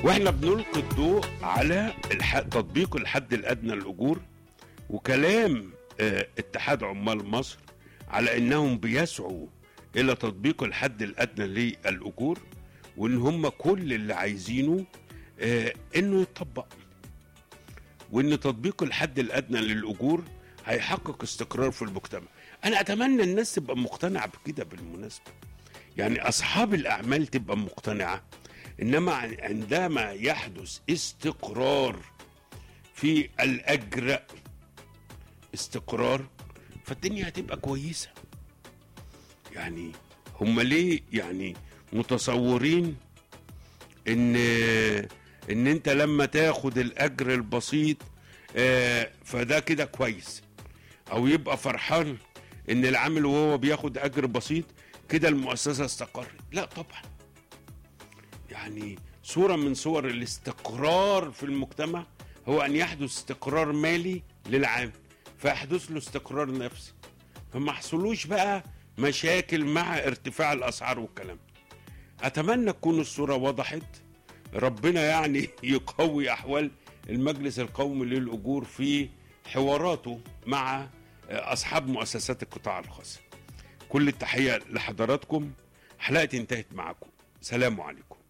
واحنا بنلقي الضوء على الح... تطبيق الحد الادنى للاجور وكلام آه، اتحاد عمال مصر على انهم بيسعوا الى تطبيق الحد الادنى للاجور وان هم كل اللي عايزينه آه، انه يطبق وان تطبيق الحد الادنى للاجور هيحقق استقرار في المجتمع انا اتمنى الناس تبقى مقتنعه بكده بالمناسبه يعني اصحاب الاعمال تبقى مقتنعه انما عندما يحدث استقرار في الاجر استقرار فالدنيا هتبقى كويسه يعني هم ليه يعني متصورين ان ان انت لما تاخد الاجر البسيط آه، فده كده كويس او يبقى فرحان ان العامل وهو بياخد اجر بسيط كده المؤسسه استقرت لا طبعا يعني صوره من صور الاستقرار في المجتمع هو ان يحدث استقرار مالي للعامل فيحدث له استقرار نفسي فما حصلوش بقى مشاكل مع ارتفاع الاسعار والكلام اتمنى تكون الصوره وضحت ربنا يعني يقوي احوال المجلس القومي للاجور في حواراته مع اصحاب مؤسسات القطاع الخاص كل التحيه لحضراتكم حلقتي انتهت معكم سلام عليكم